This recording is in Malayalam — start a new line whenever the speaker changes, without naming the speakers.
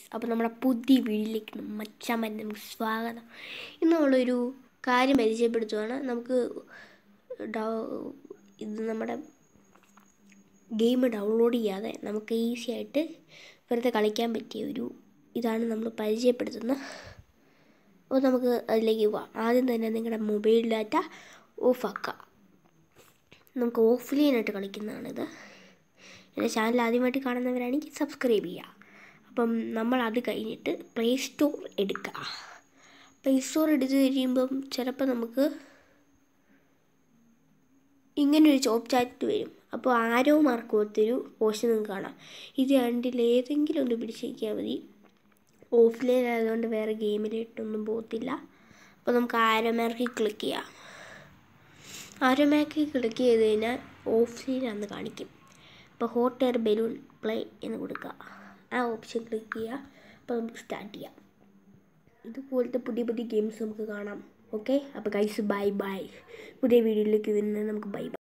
അപ്പോൾ നമ്മുടെ പുതിയ വീട്ടിലേക്ക് മച്ചാൻ നമുക്ക് സ്വാഗതം ഇന്ന് നമ്മളൊരു കാര്യം പരിചയപ്പെടുത്തുകയാണ് നമുക്ക് ഡൗ- ഇത് നമ്മുടെ ഗെയിം ഡൗൺലോഡ് ചെയ്യാതെ നമുക്ക് ഈസി ആയിട്ട് വെറുതെ കളിക്കാൻ പറ്റിയ ഒരു ഇതാണ് നമ്മൾ പരിചയപ്പെടുത്തുന്നത് അപ്പോൾ നമുക്ക് അതിലേക്ക് പോവാം ആദ്യം തന്നെ നിങ്ങളുടെ മൊബൈൽ ഡാറ്റ ഓഫാക്കുക നമുക്ക് ഓഫ്ലൈനായിട്ട് കളിക്കുന്നതാണിത് എൻ്റെ ചാനൽ ആദ്യമായിട്ട് കാണുന്നവരാണെങ്കിൽ സബ്സ്ക്രൈബ് ചെയ്യുക അപ്പം നമ്മൾ അത് കഴിഞ്ഞിട്ട് പ്ലേ സ്റ്റോർ എടുക്കുക പ്ലേ സ്റ്റോർ എടുത്ത് കഴിയുമ്പം ചിലപ്പോൾ നമുക്ക് ഇങ്ങനെ ഒരു ചോപ്പ് ചാറ്റ് വരും അപ്പോൾ ആരോ മാർക്ക് കൊടുത്തൊരു പോസ്റ്റ് നിങ്ങൾക്ക് കാണാം ഇത് രണ്ടിൽ ഏതെങ്കിലും ഒന്ന് പിടിച്ചേക്കിയാൽ മതി ഓഫ്ലൈൻ ആയതുകൊണ്ട് വേറെ ഗെയിമിലിട്ടൊന്നും പോകത്തില്ല അപ്പോൾ നമുക്ക് ആരോ മാർക്കിൽ ക്ലിക്ക് ചെയ്യാം ആരോ മാർക്കിൽ ക്ലിക്ക് ചെയ്ത് കഴിഞ്ഞാൽ ഓഫ്ലൈൻ ആണെന്ന് കാണിക്കും അപ്പോൾ ഹോട്ട് എയർ ബലൂൺ പ്ലേ എന്ന് കൊടുക്കുക ആ ഓപ്ഷൻ ക്ലിക്ക് ചെയ്യുക അപ്പോൾ നമുക്ക് സ്റ്റാർട്ട് ചെയ്യാം ഇതുപോലത്തെ പുതിയ പുതിയ ഗെയിംസ് നമുക്ക് കാണാം ഓക്കെ അപ്പോൾ ഗൈസ് ബൈ ബൈ പുതിയ വീഡിയോയിലേക്ക് വരുന്നത് നമുക്ക് ബൈ ബൈ